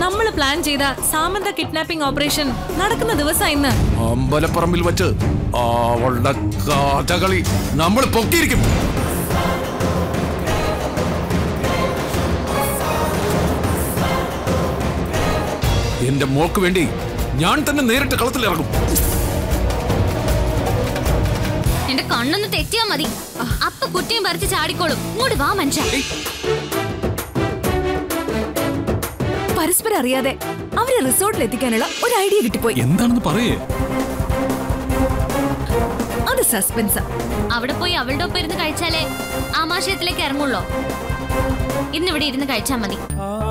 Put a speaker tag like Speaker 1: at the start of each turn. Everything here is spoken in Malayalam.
Speaker 1: നമ്മൾ പ്ലാൻ ചെയ്ത സാമന്ത കിഡ്നാപ്പിംഗ് ഓപ്പറേഷൻ നടക്കുന്ന ദിവസം ഇന്ന്
Speaker 2: അമ്പലപ്പറമ്പിൽ വെച്ച് അവളുടെ കാറ്റകളി നമ്മൾ പൊക്കിയിരിക്കും എന്റെ മോൾക്ക് വേണ്ടി ഞാൻ തന്നെ നേരിട്ട് കളത്തിലിറങ്ങും
Speaker 3: എന്റെ കണ്ണൊന്ന് തെറ്റിയാ മതി അപ്പൊ കുറ്റിയും പറിച്ച് ചാടിക്കോളും ഇങ്ങോട്ട് വാ മനുഷ്യ
Speaker 4: പരസ്പരം അറിയാതെ അവരെ റിസോർട്ടിൽ എത്തിക്കാനുള്ള ഒരു ഐഡിയ കിട്ടിപ്പോയി
Speaker 5: എന്താണെന്ന് പറയേ
Speaker 4: അത് സസ്പെൻസാ
Speaker 3: അവിടെ പോയി അവളുടെ ഒപ്പം ഇരുന്ന് കഴിച്ചാലേ ആമാശയത്തിലേക്ക് ഇറങ്ങുള്ളോ ഇന്നിവിടെ ഇരുന്ന് കഴിച്ചാ മതി